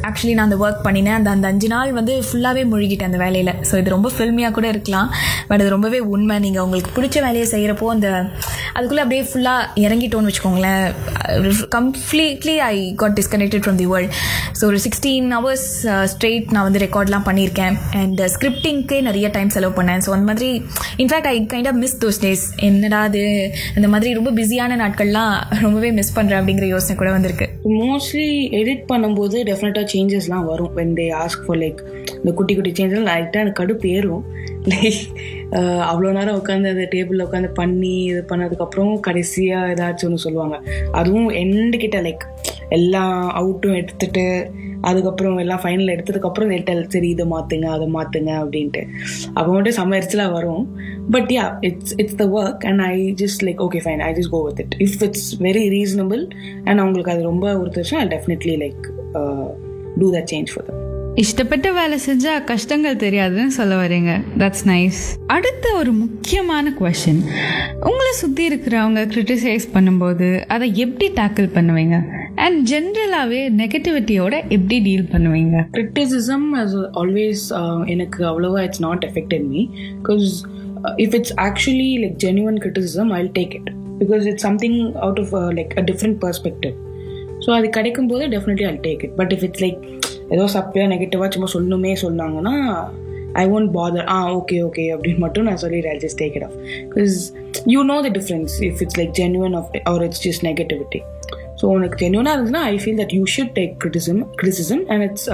actually நான் அந்த work பண்ணினேன் அந்த அந்த அஞ்சு நாள் வந்து ஃபுல்லாகவே முழுகிட்டேன் அந்த வேலையில் ஸோ இது ரொம்ப ஃபில்மியாக கூட இருக்கலாம் பட் அது ரொம்பவே உண்மை நீங்கள் உங்களுக்கு பிடிச்ச வேலையை செய்கிறப்போ அந்த அதுக்குள்ளே அப்படியே ஃபுல்லாக இறங்கிட்டோன்னு வச்சுக்கோங்களேன் completely I got disconnected from the world so ஒரு சிக்ஸ்டீன் ஹவர்ஸ் ஸ்ட்ரெயிட் நான் வந்து ரெக்கார்ட்லாம் பண்ணியிருக்கேன் அண்ட் ஸ்கிரிப்டிங்க்கே நிறைய டைம் செலவு பண்ணேன் ஸோ அந்த மாதிரி in fact I kind of miss those days என்னடா அது அந்த மாதிரி ரொம்ப பிஸியான நாட்கள்லாம் ரொம்பவே மிஸ் பண்ணுறேன் அப்படிங்கிற யோசனை கூட வந்திருக்கு மோஸ்ட்லி எடிட் பண்ணும்போது டெஃபினட்டாக சேஞ்சஸ்லாம் வரும் when they ask for like இந்த குட்டி குட்டி சேஞ்சஸ் லைட்டாக எனக்கு கடுப்பு ஏறும் லைக் அவ்வளோ நேரம் உட்காந்து அந்த டேபிளில் உட்காந்து பண்ணி இது பண்ணதுக்கப்புறம் கடைசியாக ஏதாச்சும் ஒன்று சொல்லுவாங்க அதுவும் எண்டு கிட்ட லைக் எல்லாம் அவுட்டும் எடுத்துட்டு அதுக்கப்புறம் எல்லாம் ஃபைனல் எடுத்ததுக்கப்புறம் டெல் சரி இதை மாற்றுங்க அதை மாற்றுங்க அப்படின்ட்டு அப்போ மட்டும் செம்ம எரிச்சலாக வரும் but yeah it's it's the work and I just like okay fine I just go with it if it's very reasonable and அவங்களுக்கு அது ரொம்ப ஒருத்தருச்சும் I definitely like do that change for them இஷ்டப்பட்ட வேலை செஞ்சா கஷ்டங்கள் தெரியாதுன்னு சொல்ல வரீங்க தட்ஸ் நைஸ் அடுத்த ஒரு முக்கியமான கொஷின் உங்களை சுற்றி இருக்கிறவங்க கிரிட்டிசைஸ் பண்ணும்போது அதை எப்படி டேக்கிள் பண்ணுவீங்க அண்ட் ஜென்ரலாகவே நெகட்டிவிட்டியோட எப்படி டீல் பண்ணுவீங்க கிரிட்டிசிசம் as ஆல்வேஸ் எனக்கு அவ்வளோவா it's not affected me because if it's actually like genuine criticism I take it because it's something out of like a different perspective so அது கிடைக்கும் போது definitely I take it but if it's like ஏதோ சப்பையாக நெகட்டிவாக சும்மா சொல்லணுமே சொன்னாங்கன்னா I won't bother ah okay okay அப்படின்னு மட்டும் நான் சொல்லி I just take it off because you know the difference if it's like genuine of R it's just negativity so உனக்கு ஜென்யூனாக இருந்துச்சுன்னா I feel that you should take criticism criticism and it's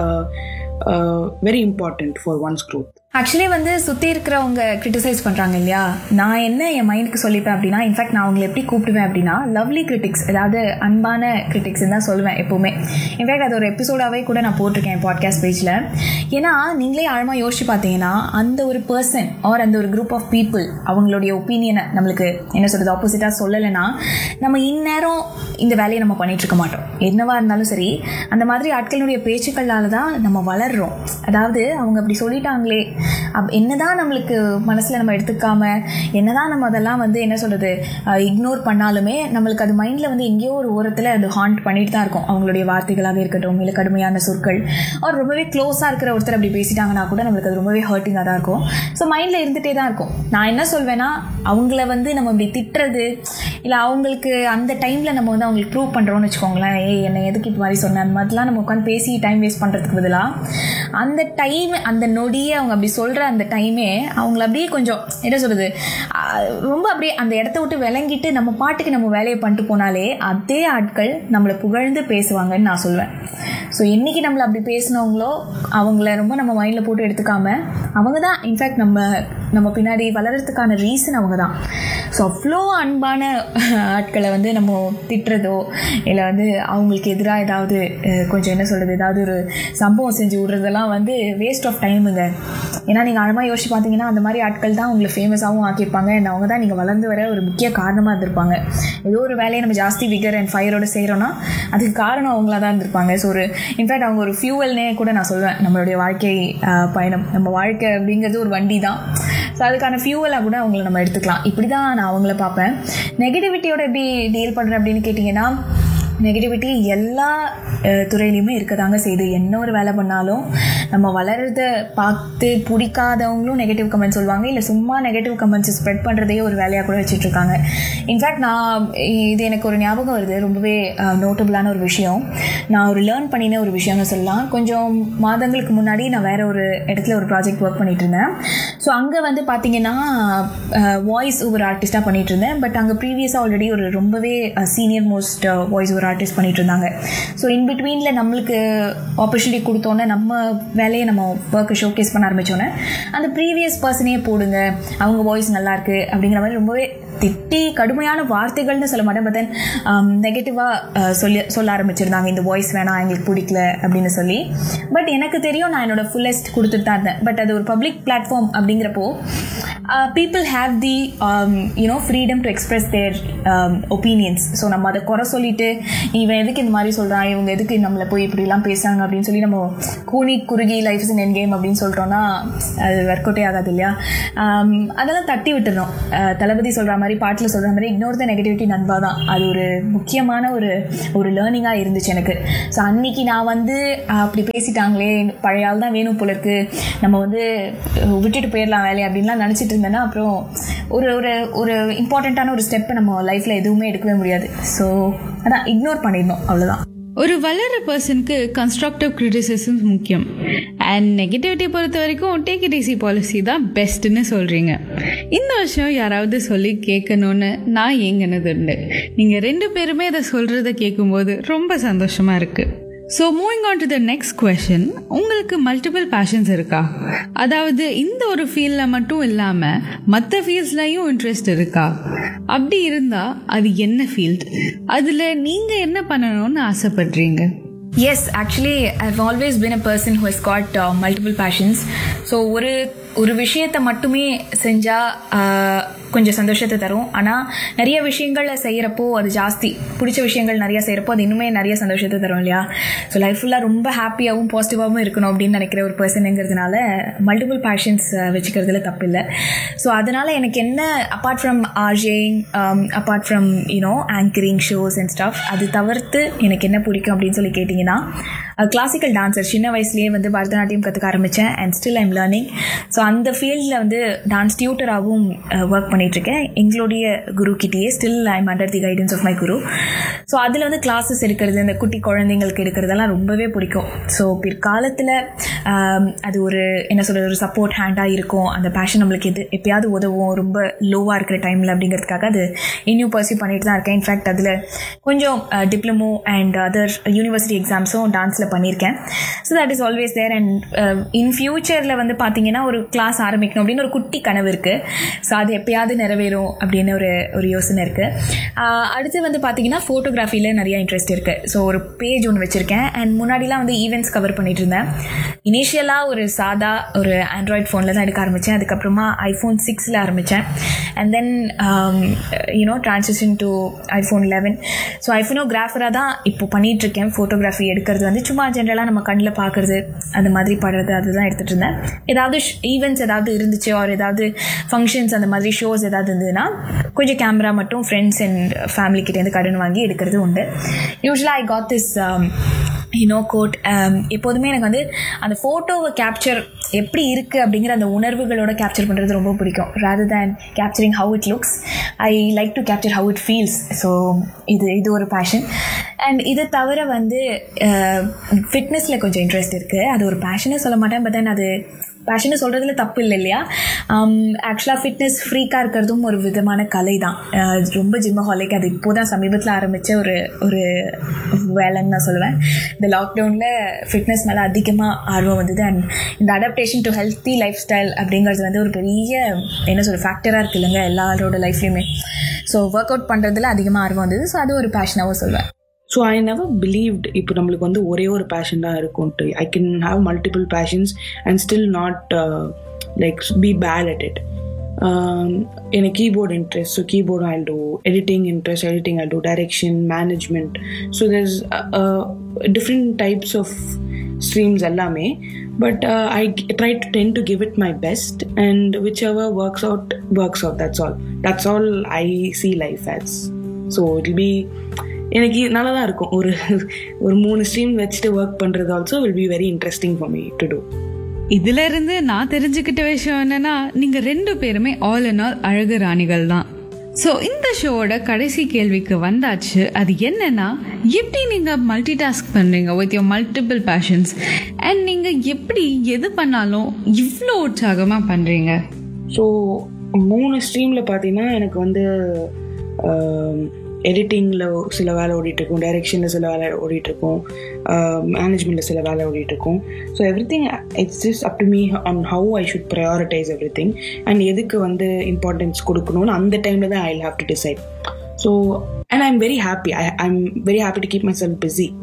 very important for one's growth actually வந்து சுற்றி இருக்கிறவங்க criticise பண்ணுறாங்க இல்லையா நான் என்ன என் மைண்டுக்கு சொல்லிப்பேன் அப்படின்னா இன்ஃபேக்ட் நான் அவங்களை எப்படி கூப்பிடுவேன் அப்படின்னா லவ்லி கிரிட்டிக்ஸ் அதாவது அன்பான கிரிட்டிக்ஸ் தான் சொல்லுவேன் எப்போவுமே இன்ஃபேக்ட் அது ஒரு எபிசோடாகவே கூட நான் போட்டிருக்கேன் பாட்காஸ்ட் பேஜில் ஏன்னா நீங்களே ஆழமாக யோசிச்சு பார்த்தீங்கன்னா அந்த ஒரு பர்சன் ஆர் அந்த ஒரு குரூப் ஆஃப் பீப்புள் அவங்களுடைய ஒப்பீனியனை நம்மளுக்கு என்ன சொல்கிறது ஆப்போசிட்டாக சொல்லலைன்னா நம்ம இந்நேரம் இந்த வேலையை நம்ம பண்ணிட்டு இருக்க மாட்டோம் என்னவா இருந்தாலும் சரி அந்த மாதிரி ஆட்களுடைய பேச்சுக்களால் தான் நம்ம வளர்றோம் அதாவது அவங்க அப்படி சொல்லிட்டாங்களே அப் என்னதான் நம்மளுக்கு மனசில் நம்ம எடுத்துக்காம என்னதான் நம்ம அதெல்லாம் வந்து என்ன சொல்கிறது இக்னோர் பண்ணாலுமே நம்மளுக்கு அது மைண்டில் வந்து எங்கேயோ ஒரு ஓரத்தில் அது ஹாண்ட் பண்ணிட்டு தான் இருக்கும் அவங்களுடைய வார்த்தைகளாக இருக்கட்டும் இல்லை கடுமையான சொற்கள் அவர் ரொம்பவே க்ளோஸாக இருக்கிற ஒருத்தர் அப்படி பேசிட்டாங்கன்னா கூட நம்மளுக்கு அது ரொம்பவே ஹர்ட்டிங்காக தான் இருக்கும் ஸோ மைண்டில் இருந்துகிட்டே தான் இருக்கும் நான் என்ன சொல்வேன்னா அவங்கள வந்து நம்ம இப்படி திட்டுறது இல்லை அவங்களுக்கு அந்த டைமில் நம்ம வந்து அவங்களுக்கு ப்ரூவ் பண்ணுறோம்னு வச்சுக்கோங்களேன் ஏய் என்னை எதுக்கு இது மாதிரி சொன்னேன் அந்த மாதிரிலாம் நம்ம உட்காந்து பேசி டைம் வேஸ்ட் பண்ணுறதுக்கு பதிலாக அந்த டைம் அந்த நொடியை அவங்க அப்படி சொல்கிற அந்த டைமே அவங்கள அப்படியே கொஞ்சம் என்ன சொல்கிறது ரொம்ப அப்படியே அந்த இடத்த விட்டு விளங்கிட்டு நம்ம பாட்டுக்கு நம்ம வேலையை பண்ணிட்டு போனாலே அதே ஆட்கள் நம்மளை புகழ்ந்து பேசுவாங்கன்னு நான் சொல்வேன் ஸோ என்றைக்கு நம்மளை அப்படி பேசினவங்களோ அவங்கள ரொம்ப நம்ம மைண்டில் போட்டு எடுத்துக்காம அவங்க தான் இன்ஃபேக்ட் நம்ம நம்ம பின்னாடி வளர்கிறதுக்கான ரீசன் அவங்க தான் ஸோ அவ்வளோ அன்பான ஆட்களை வந்து நம்ம திட்டுறதோ இல்லை வந்து அவங்களுக்கு எதிராக ஏதாவது கொஞ்சம் என்ன சொல்கிறது ஏதாவது ஒரு சம்பவம் செஞ்சு விட்றதெல்லாம் வந்து வேஸ்ட் ஆஃப் டைமுங்க ஏன்னா நீங்கள் ஆழமாக யோசிச்சு பார்த்தீங்கன்னா அந்த மாதிரி ஆட்கள் தான் உங்களை ஃபேமஸாகவும் ஆக்கியிருப்பாங்க அண்ட் அவங்க தான் நீங்கள் வளர்ந்து வர ஒரு முக்கிய காரணமாக இருந்திருப்பாங்க ஏதோ ஒரு வேலையை நம்ம ஜாஸ்தி விகர் அண்ட் ஃபயரோட செய்கிறோன்னா அதுக்கு காரணம் அவங்களா தான் இருந்திருப்பாங்க ஸோ ஒரு இன்ஃபேக்ட் அவங்க ஒரு ஃபியூவல்னே கூட நான் சொல்லுவேன் நம்மளுடைய வாழ்க்கை பயணம் நம்ம வாழ்க்கை அப்படிங்கிறது ஒரு வண்டி தான் ஸோ அதுக்கான ஃபியூவலாக கூட அவங்கள நம்ம எடுத்துக்கலாம் இப்படி தான் நான் அவங்கள பார்ப்பேன் நெகட்டிவிட்டியோட எப்படி டீல் பண்ணுறேன் அப்படின்னு கேட்டிங்கன்னா நெகட்டிவிட்டி எல்லா துறையிலையுமே இருக்க தாங்க செய்யுது என்ன ஒரு வேலை பண்ணாலும் நம்ம வளர்றத பார்த்து பிடிக்காதவங்களும் நெகட்டிவ் கமெண்ட் சொல்லுவாங்க இல்லை சும்மா நெகட்டிவ் கமெண்ட்ஸ் ஸ்ப்ரெட் பண்ணுறதையே ஒரு வேலையாக கூட வச்சுட்ருக்காங்க இன்ஃபேக்ட் நான் இது எனக்கு ஒரு ஞாபகம் வருது ரொம்பவே நோட்டபுளான ஒரு விஷயம் நான் ஒரு லேர்ன் பண்ணின ஒரு விஷயம்னு சொல்லலாம் கொஞ்சம் மாதங்களுக்கு முன்னாடி நான் வேறு ஒரு இடத்துல ஒரு ப்ராஜெக்ட் ஒர்க் பண்ணிட்டு இருந்தேன் ஸோ அங்கே வந்து பார்த்தீங்கன்னா வாய்ஸ் ஒரு ஆர்டிஸ்ட்டாக பண்ணிட்டு இருந்தேன் பட் அங்கே ப்ரீவியஸாக ஆல்ரெடி ஒரு ரொம்பவே சீனியர் மோஸ்ட் வாய்ஸ் ஒரு ஆர்டிஸ்ட் பண்ணிட்டு இருந்தாங்க ஸோ இன் பிட்வீனில் நம்மளுக்கு ஆப்பர்ச்சுனிட்டி கொடுத்தோன்னே நம்ம வேலையை நம்ம ஒர்க்கை ஷோகேஸ் பண்ண ஆரம்பித்தோன்னே அந்த ப்ரீவியஸ் பர்சனே போடுங்க அவங்க வாய்ஸ் நல்லாயிருக்கு அப்படிங்கிற மாதிரி ரொம்பவே திட்டி கடுமையான வார்த்தைகள்னு சொல்ல மாட்டேன் பட் தென் நெகட்டிவாக சொல்லி சொல்ல ஆரம்பிச்சிருந்தாங்க இந்த வாய்ஸ் வேணாம் எங்களுக்கு பிடிக்கல அப்படின்னு சொல்லி பட் எனக்கு தெரியும் நான் என்னோட ஃபுல்லஸ்ட் கொடுத்துட்டு தான் இருந்தேன் பட் அது ஒரு பப்ளிக் பிளாட்ஃபார்ம் அப்படிங்கிறப்போ people have the you know freedom to express their opinions so நம்ம அதை குறை சொல்லிட்டு இவன் எதுக்கு இந்த மாதிரி சொல்கிறான் இவங்க எதுக்கு நம்மளை போய் இப்படிலாம் பேசுகிறாங்க அப்படின்னு சொல்லி நம்ம கூனி குறுகி லைஃப் இஸ் என் கேம் அப்படின்னு சொல்லிட்டோம்னா அது ஒர்க் அவுட்டே ஆகாது இல்லையா ஆம், அதெல்லாம் தட்டி விட்டுறோம் அஹ், தளபதி சொல்கிற மாதிரி பாட்டில் சொல்கிற மாதிரி இக்னோர் த நெகட்டிவிட்டி நண்பா தான் அது ஒரு முக்கியமான ஒரு ஒரு லேர்னிங்காக இருந்துச்சு எனக்கு ஸோ அன்னைக்கு நான் வந்து அஹ், அப்படி பேசிட்டாங்களே பழைய ஆள் தான் வேணும் போல இருக்கு நம்ம வந்து அஹ், விட்டுட்டு போயிடலாம் வேலையை அப்படின்லாம் நினச்சிட்டு இருந்தேன்னா அப்புறம் ஒரு ஒரு ஒரு இம்பார்ட்டண்ட்டான ஒரு ஸ்டெப்பை நம்ம லைஃப்பில் எதுவுமே எடுக்கவே முடியாது ஸோ அதான் இக்னோர் பண்ணிடணும் அவ்வளோதான் ஒரு வளர பர்சனுக்கு கன்ஸ்ட்ரக்டிவ் கிரிட்டிசிசம் முக்கியம் அண்ட் நெகட்டிவிட்டி பொறுத்த வரைக்கும் டேக் இட் ஈஸி பாலிசி தான் பெஸ்ட்டுன்னு சொல்கிறீங்க இந்த விஷயம் யாராவது சொல்லி கேட்கணும்னு நான் ஏங்கினது உண்டு நீங்கள் ரெண்டு பேருமே இதை சொல்கிறத கேட்கும்போது ரொம்ப சந்தோஷமாக இருக்குது so moving on to the next question உங்களுக்கு மல்டிபிள் பேஷன்ஸ் இருக்கா அதாவது இந்த ஒரு ஃபீல்டில் மட்டும் இல்லாமல் மற்ற ஃபீல்ட்ஸ்லையும் இன்ட்ரெஸ்ட் இருக்கா அப்படி இருந்தால் அது என்ன ஃபீல்ட் அதில் நீங்கள் என்ன பண்ணணும்னு ஆசைப்படுறீங்க yes actually I've always been a person who has got multiple passions so ஒரு ஒரு விஷயத்தை மட்டுமே செஞ்சால் கொஞ்சம் சந்தோஷத்தை தரும் ஆனால் நிறைய விஷயங்களை செய்கிறப்போ அது ஜாஸ்தி பிடிச்ச விஷயங்கள் நிறைய செய்கிறப்போ அது இன்னுமே நிறைய சந்தோஷத்தை தரும் இல்லையா ஸோ லைஃப் ஃபுல்லாக ரொம்ப ஹாப்பியாகவும் பாசிட்டிவாகவும் இருக்கணும் அப்படின்னு நினைக்கிற ஒரு பர்சனுங்கிறதுனால மல்டிபிள் பேஷன்ஸ் வச்சுக்கிறதுல தப்பு இல்லை ஸோ அதனால் எனக்கு என்ன apart from RJing apart from you know anchoring shows and stuff அது தவிர்த்து எனக்கு என்ன பிடிக்கும் அப்படின்னு சொல்லி கேட்டிங்கன்னா கிளாசிக்கல் டான்சர் சின்ன வயசுலேயே வந்து பரதநாட்டியம் கற்றுக்க ஆரம்பித்தேன் and still I'm learning so அந்த ஃபீல்டில் வந்து டான்ஸ் டியூட்டராகவும் ஒர்க் பண்ணிகிட்ருக்கேன் எங்களுடைய குரு கிட்டேயே still I'm under the guidance of my guru so அதில் வந்து கிளாஸஸ் எடுக்கிறது இந்த குட்டி குழந்தைங்களுக்கு எடுக்கிறதெல்லாம் ரொம்பவே பிடிக்கும் ஸோ பிற்காலத்தில் அது ஒரு என்ன சொல்கிறது ஒரு சப்போர்ட் ஹேண்டாக இருக்கும் அந்த பேஷன் நம்மளுக்கு எது எப்பயாவது உதவும் ரொம்ப லோவாக இருக்கிற டைமில் அப்படிங்கிறதுக்காக அது இன்னும் பர்சியூ பண்ணிட்டு தான் இருக்கேன் இன்ஃபேக்ட் அதில் கொஞ்சம் டிப்ளமோ அண்ட் அதர் யூனிவர்சிட்டி எக்ஸாம்ஸும் டான்ஸில் பண்ணியிருக்கேன் so that is always there and in ஃபியூச்சரில் வந்து பார்த்தீங்கன்னா ஒரு கிளாஸ் ஆரம்பிக்கணும் அப்படின்னு ஒரு குட்டி கனவு இருக்குது ஸோ அது எப்பயாவது நிறைவேறும் அப்படின்னு ஒரு ஒரு யோசனை இருக்குது அடுத்து வந்து பார்த்தீங்கன்னா ஃபோட்டோகிராஃபியில் நிறைய இன்ட்ரெஸ்ட் இருக்குது ஸோ ஒரு பேஜ் ஒன்று வச்சுருக்கேன் அண்ட் முன்னாடிலாம் வந்து ஈவெண்ட்ஸ் கவர் பண்ணிட்டு இருந்தேன் இனிஷியலாக ஒரு சாதா ஒரு ஆண்ட்ராய்ட் ஃபோனில் தான் எடுக்க ஆரம்பித்தேன் அதுக்கப்புறமா ஐஃபோன் சிக்ஸில் ஆரம்பித்தேன் and then you know transition to iPhone eleven so ஐஃபோனோகிராஃபராக தான் இப்போ பண்ணிகிட்ருக்கேன் ஃபோட்டோகிராஃபி எடுக்கிறது வந்து சும்மா ஜென்ரலாக நம்ம கண்ணில் பார்க்குறது அந்த மாதிரி படுறது அதுதான் எடுத்துகிட்டு இருந்தேன் ஏதாவது ஈவெண்ட்ஸ் ஏதாவது இருந்துச்சு ஆர் ஏதாவது ஃபங்க்ஷன்ஸ் அந்த மாதிரி ஷோஸ் ஏதாவது இருந்ததுன்னா கொஞ்சம் கேமரா மட்டும் ஃப்ரெண்ட்ஸ் அண்ட் ஃபேமிலி கிட்டேருந்து கடன் வாங்கி எடுக்கிறது உண்டு யூஸ்வலாக I got this you know quote எப்போதுமே எனக்கு வந்து அந்த ஃபோட்டோவை கேப்சர் எப்படி இருக்குது அப்படிங்கிற அந்த உணர்வுகளோட கேப்சர் பண்ணுறது ரொம்ப பிடிக்கும் rather than capturing how it looks I like to capture how it feels so இது இது ஒரு பேஷன் அண்ட் இது தவிர வந்து ஃபிட்னஸில் கொஞ்சம் இன்ட்ரெஸ்ட் இருக்குது அது ஒரு பேஷனே சொல்ல மாட்டேன் பட் தென் அது பேஷனை சொல்கிறதுல தப்பு இல்லை இல்லையா ஆக்சுவலாக ஃபிட்னஸ் ஃப்ரீக்காக இருக்கிறதும் ஒரு விதமான கலை தான் ரொம்ப ஜிம்மஹாலிக் அது இப்போ தான் சமீபத்தில் ஆரம்பித்த ஒரு ஒரு வேலைன்னு நான் சொல்லுவேன் இந்த லாக்டவுனில் ஃபிட்னஸ் மேலே அதிகமாக ஆர்வம் வந்தது அண்ட் இந்த adaptation to healthy lifestyle அப்படிங்கிறது வந்து ஒரு பெரிய என்ன சொல்ற ஃபேக்டராக இருக்குது இல்லைங்க எல்லாரோட லைஃப்லையுமே ஸோ ஒர்க் அவுட் பண்ணுறதுல அதிகமாக ஆர்வம் வந்தது ஸோ அது ஒரு பேஷனாகவும் சொல்லுவேன் ஸோ ஐ நெவர் பிலீவ்ட் இப்போ நம்மளுக்கு வந்து ஒரே ஒரு பேஷன் தான் இருக்கும்ட்டு I can have multiple passions and still not like be bad at it எனக்கு keyboard interest so keyboard I do editing interest editing I do direction management so there's different types of streams எல்லாமே but I try to tend to give it my best and whichever works out works out that's all that's all I see life as so it be எனக்கு நல்லா தான் இருக்கும் ஒரு ஒரு மூணு stream வச்சுட்டு work பண்ணுறது also will be very interesting for me to do இதுல இருந்து நான் தெரிஞ்சுக்கிட்ட விஷயம் என்னன்னா நீங்க ரெண்டு பேருமே ஆல் இன் ஆல் அழகு ராணிகள் தான் ஸோ இந்த ஷோவோட கடைசி கேள்விக்கு வந்தாச்சு அது என்னன்னா எப்படி நீங்க மல்டி டாஸ்க் பண்றீங்க with your multiple passions and நீங்க எப்படி எது பண்ணாலும் இவ்வளோ உற்சாகமா பண்றீங்க ஸோ மூணு ஸ்ட்ரீமில் பார்த்தீங்கன்னா எனக்கு வந்து எடிட்டிங்கில் சில வேலை ஓடிட்டுருக்கும் டைரெக்ஷனில் சில வேலை ஓடிட்டுருக்கும் மேனேஜ்மெண்ட்டில் சில வேலை ஓடிட்டுருக்கும் so everything it's just up to me on how I should prioritise everything and எதுக்கு வந்து இம்பார்ட்டன்ஸ் கொடுக்கணும்னு அந்த டைமில் தான் I have to decide so and I am very happy I I'm very happy to keep myself busy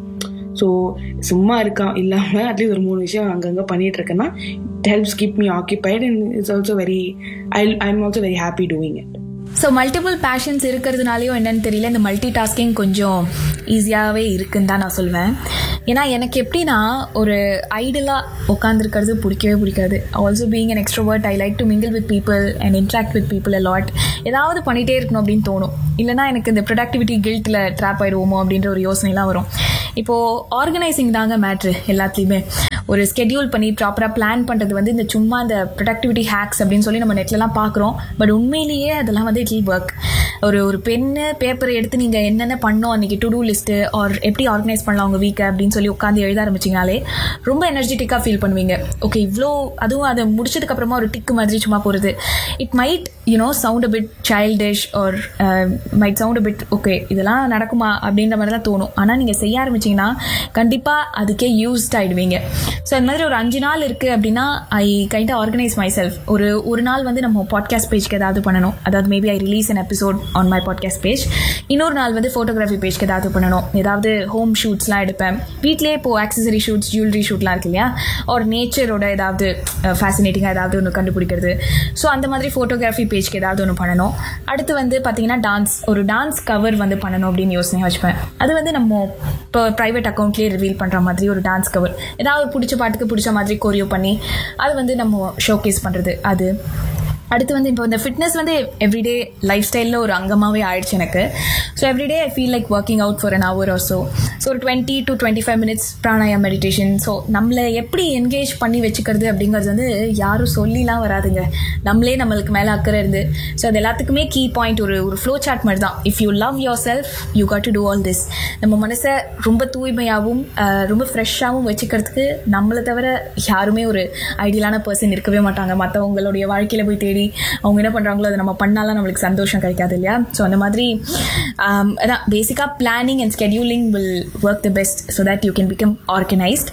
so சும்மா இருக்கான் இல்லாமல் at least ஒரு மூணு விஷயம் அங்கங்கே பண்ணிட்டு இருக்கேன்னா it helps keep me occupied and it's also very I I am also very happy doing it so multiple passions இருக்கிறதுனாலையும் என்னன்னு தெரியல இந்த மல்டி டாஸ்கிங் கொஞ்சம் ஈஸியாகவே இருக்குன்னு தான் நான் சொல்வேன் ஏன்னா எனக்கு எப்படின்னா ஒரு ஐடலாக உட்காந்துருக்கிறது பிடிக்கவே பிடிக்காது also being an extrovert I like to mingle with people and interact with people a lot ஏதாவது பண்ணிகிட்டே இருக்கணும் அப்படின்னு தோணும் இல்லைனா எனக்கு இந்த ப்ரொடக்டிவிட்டி கில்ட்டில் ட்ராப் ஆயிடுவோமோ அப்படின்ற ஒரு யோசனைலாம் வரும் இப்போது ஆர்கனைசிங் தாங்க மேட்ரு எல்லாத்துலேயுமே ஒரு ஸ்கெடியூல் பண்ணி ப்ராப்பராக பிளான் பண்ணுறது வந்து இந்த சும்மா இந்த ப்ரொடக்டிவிட்டி ஹேக்ஸ் அப்படின்னு சொல்லி நம்ம நெட்லலாம் பார்க்குறோம் பட் உண்மையிலேயே அதெல்லாம் வந்து இட் வில் ஒர்க் ஒரு ஒரு பென்னு பேப்பரை எடுத்து நீங்கள் என்னென்ன பண்ணோம் அன்றைக்கி டு டூ லிஸ்ட்டு ஆர் எப்படி ஆர்கனைஸ் பண்ணலாம் உங்கள் வீக்கை அப்படின்னு சொல்லி உட்காந்து எழுத ஆரம்பிச்சிங்கனாலே ரொம்ப எனர்ஜெட்டிக்காக ஃபீல் பண்ணுவீங்க ஓகே இவ்வளோ அதுவும் அதை முடிச்சதுக்கப்புறமா ஒரு டிக்கு மாதிரி சும்மா போகிறது it might you know sound a bit childish or might sound a bit okay இதெல்லாம் நடக்குமா அப்படின்ற மாதிரிலாம் தோணும் ஆனால் நீங்கள் செய்ய ஆரம்பிச்சிங்கன்னா கண்டிப்பாக அதுக்கே யூஸ்ட் ஆகிடுவீங்க ஸோ அந்த மாதிரி ஒரு அஞ்சு நாள் இருக்குது அப்படின்னா I kind organise myself ஒரு ஒரு நாள் வந்து நம்ம பாட்காஸ்ட் பேஜ்க்கு ஏதாவது பண்ணணும் அதாவது maybe I release an episode on my podcast page இன்னொரு நாள் வந்து ஃபோட்டோகிராஃபி பேஜ்க்கு ஏதாவது பண்ணணும் ஏதாவது ஹோம் ஷூட்ஸ்லாம் எடுப்பேன் வீட்லேயே இப்போ ஆக்சசரி ஷூட்ஸ் ஜுவல்லரி ஷூட்லாம் இருக்கு இல்லையா ஒரு நேச்சரோட ஏதாவது ஃபேசினேட்டிங்காக ஏதாவது ஒன்று கண்டுபிடிக்கிறது ஸோ அந்த மாதிரி ஃபோட்டோகிராஃபி பேஜ்க்கு ஏதாவது ஒன்று பண்ணணும் அடுத்து வந்து பார்த்தீங்கன்னா டான்ஸ் ஒரு டான்ஸ் கவர் வந்து பண்ணணும் அப்படின்னு யோசனை வச்சுப்பேன் அது வந்து நம்ம இப்போ ப்ரைவேட் அக்கௌண்ட்லேயே ரிவீல் பண்ணுற மாதிரி ஒரு டான்ஸ் கவர் ஏதாவது பிடிச்ச பாட்டுக்கு பிடிச்ச மாதிரி கோரியோ பண்ணி அது வந்து நம்ம ஷோகேஸ் பண்ணுறது அது அடுத்து வந்து இப்போ இந்த ஃபிட்னஸ் வந்து எவ்ரிடே லைஃப் ஸ்டைலில் ஒரு அங்கமாகவே ஆயிடுச்சு எனக்கு so every day I feel like working out for an hour or so so ஒரு twenty two twenty five minutes pranayama meditation so நம்மளை எப்படி என்கேஜ் பண்ணி வச்சுக்கிறது அப்படிங்கிறது வந்து யாரும் சொல்லிலாம் வராதுங்க நம்மளே நம்மளுக்கு மேலே அக்கறை இருந்து ஸோ அது எல்லாத்துக்குமே கீ பாயிண்ட் ஒரு ஒரு ஃப்ளோ சார்ட் மாதிரி தான் if you love yourself you got to do all this நம்ம மனசை ரொம்ப தூய்மையாகவும் அஹ், ரொம்ப ஃப்ரெஷ்ஷாகவும் வச்சுக்கிறதுக்கு நம்மளை தவிர யாருமே ஒரு ஐடியலான பர்சன் இருக்கவே மாட்டாங்க மற்றவங்களுடைய வாழ்க்கையில் போய் தேடி அவங்க என்ன பண்ணுறாங்களோ அதை நம்ம பண்ணாலாம் நம்மளுக்கு சந்தோஷம் கிடைக்காது இல்லையா ஸோ அந்த மாதிரி ஆம், அதான் பேசிக்காக planning and scheduling will work the best so that you can become organised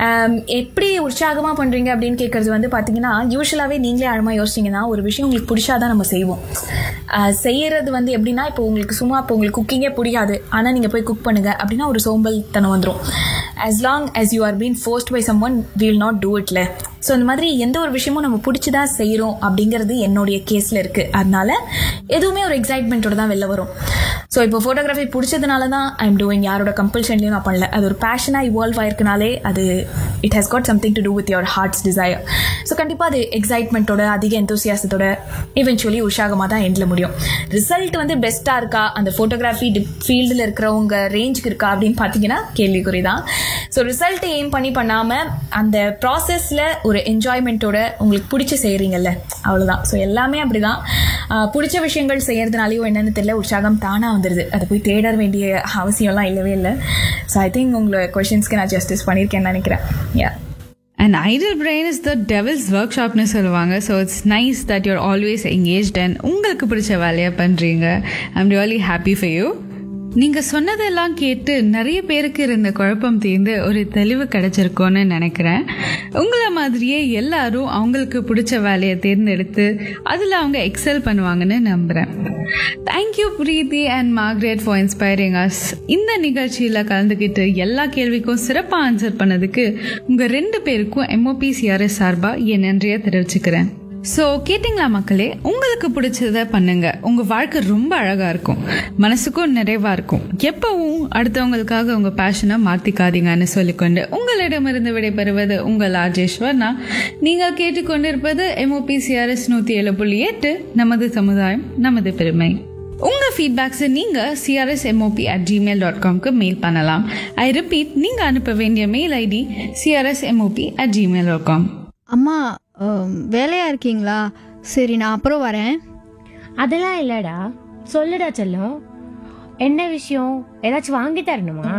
எப்படி உற்சாகமாக பண்ணுறீங்க அப்படின்னு கேட்குறது வந்து பார்த்தீங்கன்னா யூஸ்வலாகவே நீங்களே ஆழமாக யோசிச்சிங்கன்னா ஒரு விஷயம் உங்களுக்கு பிடிச்சாதான் நம்ம செய்வோம் ஆஹ் செய்யறது வந்து எப்படின்னா இப்போ உங்களுக்கு சும்மா இப்போ உங்களுக்கு குக்கிங்கே பிடிக்காது ஆனால் நீங்கள் போய் குக் பண்ணுங்க அப்படின்னா ஒரு சோம்பல் தனம் வந்துடும் as long as you are being forced by someone we will not do itல ஸோ அந்த மாதிரி எந்த ஒரு விஷயமும் நம்ம பிடிச்சி தான் செய்கிறோம் அப்படிங்கிறது என்னுடைய கேஸில் இருக்குது அதனால எதுவுமே ஒரு எக்ஸைட்மெண்ட்டோட தான் வெளில வரும் ஸோ இப்போ ஃபோட்டோகிராஃபி பிடிச்சதுனால தான் ஐம் டூயிங் யாரோட கம்பல்ஷன்லையும் நான் பண்ணல அது ஒரு பேஷனாக இவால்வ் ஆயிருக்கனாலே அது it has got something to do with your heart's desire so கண்டிப்பாக அது எக்ஸைட்மெண்ட்டோட அதிக எந்தோசியாசத்தோட இவென்ச்சுவலி உற்சாகமாக தான் எண்டில் முடியும் ரிசல்ட் வந்து பெஸ்ட்டாக இருக்கா அந்த ஃபோட்டோகிராஃபி ஃபீல்டில் இருக்கிறவங்க ரேஞ்சுக்கு இருக்கா அப்படின்னு பார்த்தீங்கன்னா கேள்விக்குறி தான் ஸோ ரிசல்ட்டை எய்ம் பண்ணி பண்ணாமல் அந்த ப்ராசஸில் ஒரு என்ஜாய்மெண்ட்டோட உங்களுக்கு பிடிச்ச செய்கிறீங்கல்ல அவ்வளோதான் ஸோ எல்லாமே அப்படி தான் பிடிச்ச விஷயங்கள் செய்கிறதுனாலையோ என்னென்னு தெரியல உற்சாகம் தானாக வந்துடுது அதை போய் தேட வேண்டிய அவசியம்லாம் இல்லவே இல்லை ஸோ ஐ திங்க் உங்களை கொஷின்ஸ்க்கு நான் ஜஸ்டிஸ் பண்ணியிருக்கேன்னு நினைக்கிறேன் yeah and idle brain is the devil's work ஷாப்னு சொல்லுவாங்க so it's nice that you're always engage and உங்களுக்கு பிடிச்ச வேலையை பண்ணுறீங்க I'm really happy for you நீங்கள் சொன்னதெல்லாம் கேட்டு நிறைய பேருக்கு இருந்த குழப்பம் தீர்ந்து ஒரு தெளிவு கிடைச்சிருக்கோன்னு நினைக்கிறேன் உங்களை மாதிரியே எல்லாரும் அவங்களுக்கு பிடிச்ச வேலையை தேர்ந்தெடுத்து அதில் அவங்க எக்ஸல் பண்ணுவாங்கன்னு நம்புகிறேன் thank you Preethi and Margaret for inspiring us இந்த நிகழ்ச்சியில் கலந்துக்கிட்டு எல்லா கேள்விக்கும் சிறப்பாக ஆன்சர் பண்ணதுக்கு உங்கள் ரெண்டு பேருக்கும் எம்ஓபி சிஆர்எஸ் சார்பாக என் நன்றியை தெரிவிச்சுக்கிறேன் ஸோ கேட்டிங்களா மக்களே உங்களுக்கு பிடிச்சத பண்ணுங்க உங்க வாழ்க்கை ரொம்ப அழகா இருக்கும் மனசுக்கும் நிறைவா இருக்கும் எப்பவும் அடுத்தவங்களுக்காக உங்க பேஷனை மாத்திக்காதீங்கன்னு சொல்லிக்கொண்டு உங்களிடமிருந்து விடைபெறுவது உங்கள் ராஜேஸ்வர்னா நீங்கள் கேட்டுக்கொண்டிருப்பது எம்ஓபி சிஆர்எஸ் நூற்றி ஏழு புள்ளி எட்டு நமது சமுதாயம் நமது பெருமை உங்கள் ஃபீட்பேக்ஸை நீங்கள் CRS MOP at Gmail dot காம்க்கு மெயில் பண்ணலாம் ஐ ரிப்பீட் நீங்கள் அனுப்ப வேண்டிய mail ID CRS MOP at Gmail dot com அம்மா அம், வேலையா இருக்கீங்களா சரி நான் அப்புறம் வரேன் அதெல்லாம் இல்லடா சொல்லுடா செல்லம் என்ன விஷயம் ஏதாச்சும் வாங்கி தரணுமா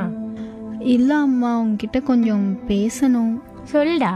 இல்லை அம்மா உங்ககிட்ட கொஞ்சம் பேசணும் சொல்லுடா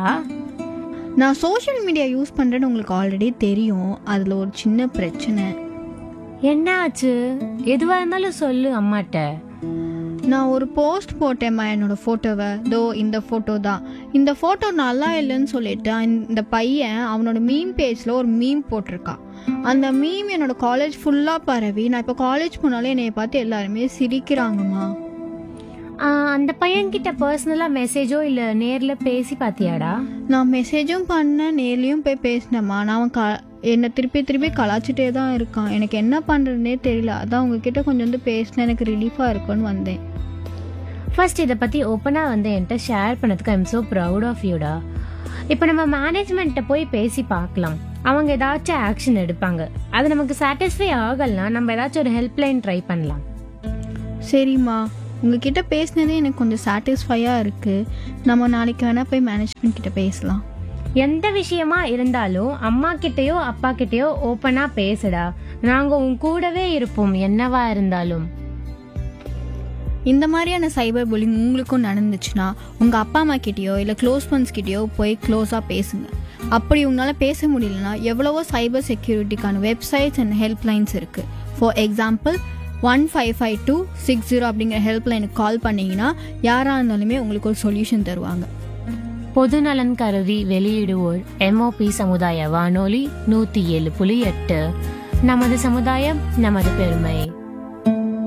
நான் சோஷியல் மீடியா யூஸ் பண்ணுறேன்னு உங்களுக்கு ஆல்ரெடி தெரியும் அதில் ஒரு சின்ன பிரச்சனை என்ன ஆச்சு எதுவா இருந்தாலும் சொல்லு அம்மாட்ட நான் ஒரு போஸ்ட் போட்டேம்மா என்னோட ஃபோட்டோவை தோ இந்த ஃபோட்டோ தான் இந்த ஃபோட்டோ நல்லா இல்லைன்னு சொல்லிட்டு அந்த- இந்த பையன் அவனோட மீம் பேஜில் ஒரு மீம் போட்டிருக்கான் அந்த மீம் என்னோட காலேஜ் ஃபுல்லாக பரவி நான் இப்போ காலேஜ் போனாலே என்னைய பார்த்து எல்லாருமே சிரிக்கிறாங்கம்மா ஆ, அந்த பையன்கிட்ட பர்சனலா மெசேஜோ இல்ல நேர்ல பேசி பாத்தியாடா நான் மெசேஜும் பண்ணேன் நேர்லேயும் போய் பேசினேம்மா நான் அவன் க என்னை திருப்பி திருப்பி கலாச்சிட்டே தான் இருக்கான் எனக்கு என்ன பண்ணுறதுனே தெரியல அதான் உங்ககிட்ட கொஞ்சம் வந்து பேசினேன் எனக்கு ரிலீஃபாக இருக்கும்னு வந்தேன் ஃபர்ஸ்ட் இதை பத்தி ஓப்பனா வந்து என்கிட்ட ஷேர் பண்ணதுக்கு ஐம் so ப்ரௌட் ஆஃப் யூடா இப்போ நம்ம மேனேஜ்மெண்ட்டை போய் பேசி பார்க்கலாம் அவங்க ஏதாச்சும் ஆக்ஷன் எடுப்பாங்க அது நமக்கு சாட்டிஸ்ஃபை ஆகலைன்னா நம்ம ஏதாச்சும் ஒரு ஹெல்ப்லைன் ட்ரை பண்ணலாம் சரிம்மா உங்ககிட்ட பேசினதே எனக்கு கொஞ்சம் சாட்டிஸ்ஃபையாக இருக்குது நம்ம நாளைக்கு வேணால் போய் மேனேஜ்மெண்ட் கிட்ட பேசலாம் எந்த விஷயமா இருந்தாலும் அம்மா கிட்டயோ அப்பா கிட்டயோ ஓப்பனா பேசுடா நாங்க உன் கூடவே இருப்போம் என்னவா இருந்தாலும் இந்த மாதிரியான சைபர் புல்லிங் உங்களுக்கும் நடந்துச்சுன்னா உங்கள் அப்பா அம்மா கிட்டேயோ இல்லை க்ளோஸ் ஃப்ரெண்ட்ஸ் கிட்டேயோ போய் க்ளோஸாக பேசுங்க அப்படி உங்களால் பேச முடியலனா எவ்வளவோ சைபர் செக்யூரிட்டிக்கான வெப்சைட்ஸ் அண்ட் ஹெல்ப்லைன்ஸ் இருக்குது for example one five five two six zero அப்படிங்கிற ஹெல்ப்லைனுக்கு கால் பண்ணிங்கன்னா யாராக இருந்தாலுமே உங்களுக்கு ஒரு சொல்யூஷன் தருவாங்க பொதுநலன் கருதி வெளியிடுவோர் எம்ஓபி சமுதாய வானொலி நூத்தி ஏழு புள்ளி எட்டு நமது சமுதாயம் நமது பெருமை